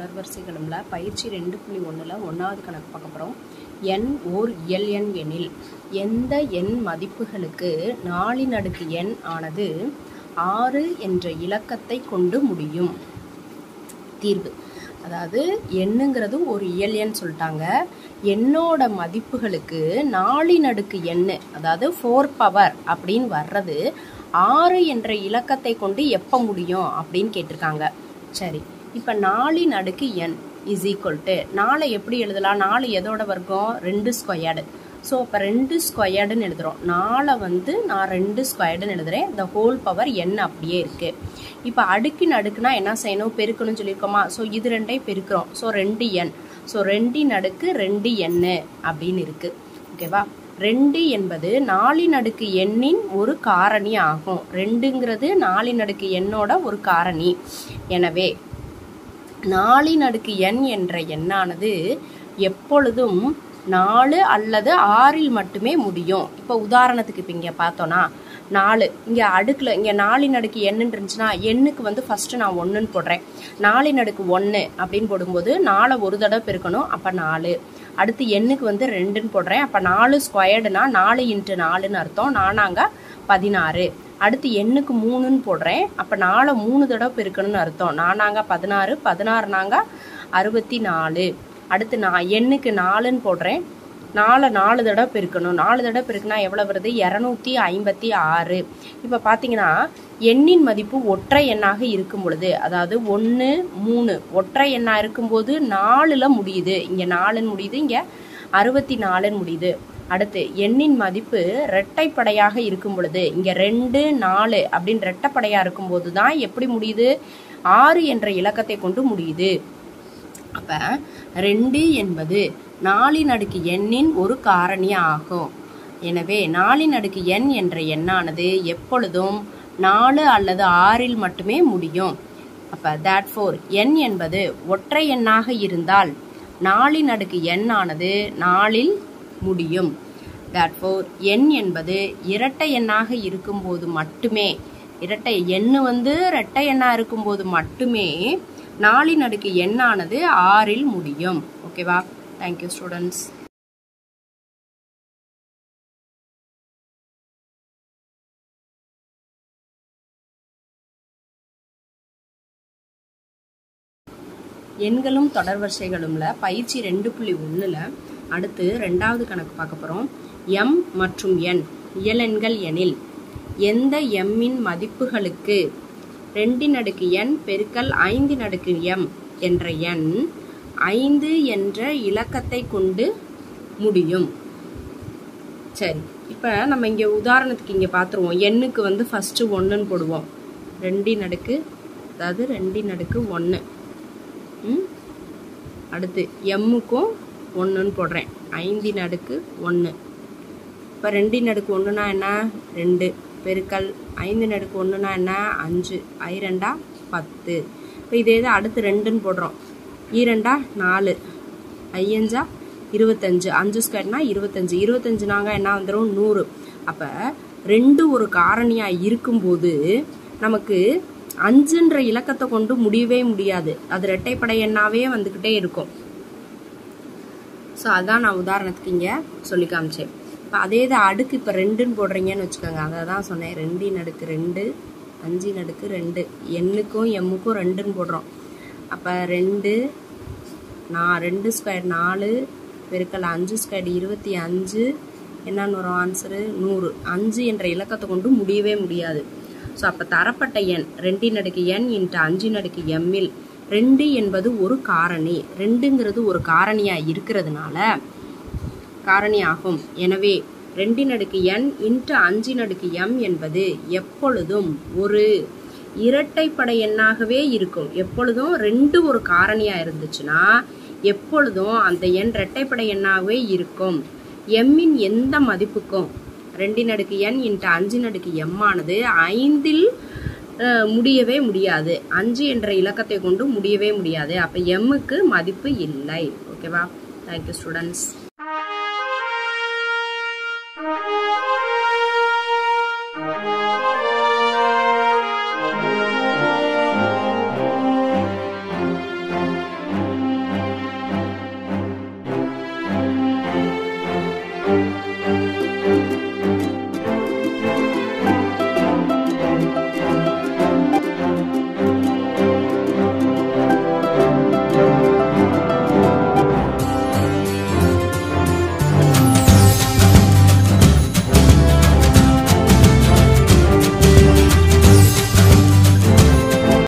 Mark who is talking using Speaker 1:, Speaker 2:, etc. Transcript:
Speaker 1: தொடர்வரிசைகளும்ல பயிற்சி ரெண்டு புள்ளி ஒன்றில் ஒன்றாவது கணக்கு பார்க்க போகிறோம் எண் ஓர் இயல் எண் எனில் எந்த எண் மதிப்புகளுக்கு நாலின் அடுக்கு எண் ஆனது ஆறு என்ற இலக்கத்தை கொண்டு முடியும் தீர்வு அதாவது எண்ணுங்கிறது ஒரு இயல் எண் சொல்லிட்டாங்க எண்ணோட மதிப்புகளுக்கு நாலின் அடுக்கு எண்ணு அதாவது ஃபோர் பவர் அப்படின்னு வர்றது ஆறு என்ற இலக்கத்தை கொண்டு எப்போ முடியும் அப்படின்னு கேட்டிருக்காங்க சரி இப்போ நாலின் அடுக்கு எண் இஸ் ஈக்குவல் டு நாலை எப்படி எழுதலாம் நாலு எதோட வர்க்கம் ரெண்டு ஸ்கொயர்டு ஸோ இப்போ ரெண்டு ஸ்கொயர்டுன்னு எழுதுகிறோம் நாலை வந்து நான் ரெண்டு ஸ்கொயர்டுன்னு எழுதுறேன் த ஹோல் பவர் என் அப்படியே இருக்குது இப்போ அடுக்கின் அடுக்குனா என்ன செய்யணும் பெருக்கணும்னு சொல்லியிருக்கோமா ஸோ இது ரெண்டையும் பெருக்கிறோம் ஸோ ரெண்டு எண் ஸோ ரெண்டின் அடுக்கு ரெண்டு எண்ணு அப்படின்னு இருக்குது ஓகேவா ரெண்டு என்பது நாலின் அடுக்கு எண்ணின் ஒரு காரணி ஆகும் ரெண்டுங்கிறது நாலின் அடுக்கு எண்ணோட ஒரு காரணி எனவே நாலின் அடுக்கு எண் என்ற எண்ணானது எப்பொழுதும் நாலு அல்லது ஆறில் மட்டுமே முடியும் இப்போ உதாரணத்துக்கு இப்போ இங்கே பார்த்தோன்னா நாலு இங்கே அடுக்கில் இங்கே நாலின் அடுக்கு எண்ணுன்னு இருந்துச்சுன்னா எண்ணுக்கு வந்து ஃபஸ்ட்டு நான் ஒன்றுன்னு போடுறேன் நாலின் அடுக்கு ஒன்று அப்படின்னு போடும்போது நாலை ஒரு தடவை பெருக்கணும் அப்போ நாலு அடுத்து எண்ணுக்கு வந்து ரெண்டுன்னு போடுறேன் அப்போ நாலு ஸ்கொயர்டுனா நாலு இன்ட்டு நாலுன்னு அர்த்தம் நானாங்க பதினாறு அடுத்து எண்ணுக்கு மூணுன்னு போடுறேன் அப்போ நாலை மூணு தடவை பெருக்கணும்னு அர்த்தம் நானாங்க பதினாறு பதினாறுனாங்க அறுபத்தி நாலு அடுத்து நான் எண்ணுக்கு நாலுன்னு போடுறேன் நாலு நாலு தடவை பெருக்கணும் நாலு தடவை பெருக்குனா எவ்வளோ வருது இரநூத்தி ஐம்பத்தி ஆறு இப்போ பார்த்தீங்கன்னா எண்ணின் மதிப்பு ஒற்றை எண்ணாக இருக்கும் பொழுது அதாவது ஒன்று மூணு ஒற்றை எண்ணாக இருக்கும்போது நாலில் முடியுது இங்கே நாலுன்னு முடியுது இங்கே அறுபத்தி நாலுன்னு முடியுது அடுத்து எண்ணின் மதிப்பு இரட்டைப்படையாக இருக்கும் பொழுது இங்கே ரெண்டு நாலு அப்படின்னு இரட்டைப்படையாக இருக்கும்போது தான் எப்படி முடியுது ஆறு என்ற இலக்கத்தை கொண்டு முடியுது அப்போ ரெண்டு என்பது நாலின் அடுக்கு எண்ணின் ஒரு காரணி ஆகும் எனவே நாலின் அடுக்கு எண் என்ற எண்ணானது எப்பொழுதும் நாலு அல்லது ஆறில் மட்டுமே முடியும் அப்போ தேட் ஃபோர் எண் என்பது ஒற்றை எண்ணாக இருந்தால் நாலின் அடுக்கு எண்ணானது நாலில் முடியும் தேட் ஃபோர் எண் என்பது இரட்டை எண்ணாக இருக்கும்போது மட்டுமே இரட்டை எண்ணு வந்து இரட்டை எண்ணாக இருக்கும்போது மட்டுமே நாலின் அடுக்கு எண்ணானது ஆறில் முடியும் ஓகேவா தேங்க்யூ ஸ்டூடெண்ட்ஸ் எண்களும் தொடர்வரிசைகளும்ல பயிற்சி ரெண்டு புள்ளி ஒன்றில் அடுத்து ரெண்டாவது கணக்கு பார்க்க போகிறோம் எம் மற்றும் என் இயலெண்கள் எனில் எந்த எம்மின் மதிப்புகளுக்கு ரெண்டின் அடுக்கு எண் பெருக்கல் ஐந்தின் அடுக்கு எம் என்ற எண் ஐந்து என்ற இலக்கத்தை கொண்டு முடியும் சரி இப்போ நம்ம இங்கே உதாரணத்துக்கு இங்கே பார்த்துருவோம் எண்ணுக்கு வந்து ஃபஸ்ட்டு ஒன்றுன்னு போடுவோம் ரெண்டின் அடுக்கு அதாவது ரெண்டின் அடுக்கு ஒன்று ம் அடுத்து எம்முக்கும் ஒன்றுன்னு போடுறேன் ஐந்தின் அடுக்கு ஒன்று இப்போ ரெண்டின் அடுக்கு ஒன்றுனா என்ன ரெண்டு பெருக்கல் ஐந்தின் அடுக்கு ஒன்றுனா என்ன அஞ்சு ஐ ரெண்டா பத்து இப்போ இதே இது அடுத்து ரெண்டுன்னு போடுறோம் ஈரெண்டா நாலு ஐயஞ்சா இருபத்தஞ்சு அஞ்சு ஸ்கொயர்னா இருபத்தஞ்சு இருபத்தஞ்சுனாங்க என்ன வந்துடும் நூறு அப்போ ரெண்டு ஒரு காரணியாக இருக்கும்போது நமக்கு அஞ்சுன்ற இலக்கத்தை கொண்டு முடியவே முடியாது அது இரட்டைப்படை எண்ணாவே வந்துக்கிட்டே இருக்கும் ஸோ அதான் நான் உதாரணத்துக்கு இங்கே சொல்லி காமிச்சேன் இப்போ அதே இது அடுக்கு இப்போ ரெண்டுன்னு போடுறீங்கன்னு வச்சுக்கோங்க அதை தான் சொன்னேன் ரெண்டின் அடுக்கு ரெண்டு அஞ்சின் அடுக்கு ரெண்டு எண்ணுக்கும் எம்முக்கும் ரெண்டுன்னு போடுறோம் அப்போ ரெண்டு நான் ரெண்டு ஸ்கொயர் நாலு பெருக்கல் அஞ்சு ஸ்கொயர் இருபத்தி அஞ்சு என்னன்னு வரும் ஆன்சரு நூறு அஞ்சு என்ற இலக்கத்தை கொண்டு முடியவே முடியாது ஸோ அப்போ தரப்பட்ட எண் ரெண்டின் அடுக்கு எண் இன்ட்டு அஞ்சின் அடுக்கு எம்மில் ரெண்டு என்பது ஒரு காரணி ரெண்டுங்கிறது ஒரு காரணியாக இருக்கிறதுனால காரணி ஆகும் எனவே ரெண்டின் அடுக்கு எண் இன்ட்டு அஞ்சின் அடுக்கு எம் என்பது எப்பொழுதும் ஒரு இரட்டைப்படை எண்ணாகவே இருக்கும் எப்பொழுதும் ரெண்டு ஒரு காரணியாக இருந்துச்சுன்னா எப்பொழுதும் அந்த எண் இரட்டைப்படை எண்ணாகவே இருக்கும் எம்மின் எந்த மதிப்புக்கும் ரெண்டின் அடுக்கு எண் இன்ட்டு அஞ்சின் அடுக்கு எம் ஆனது ஐந்தில் முடியவே முடியாது அஞ்சு என்ற இலக்கத்தை கொண்டு முடியவே முடியாது அப்போ எம்முக்கு மதிப்பு இல்லை ஓகேவா தேங்க்யூ ஸ்டூடெண்ட்ஸ்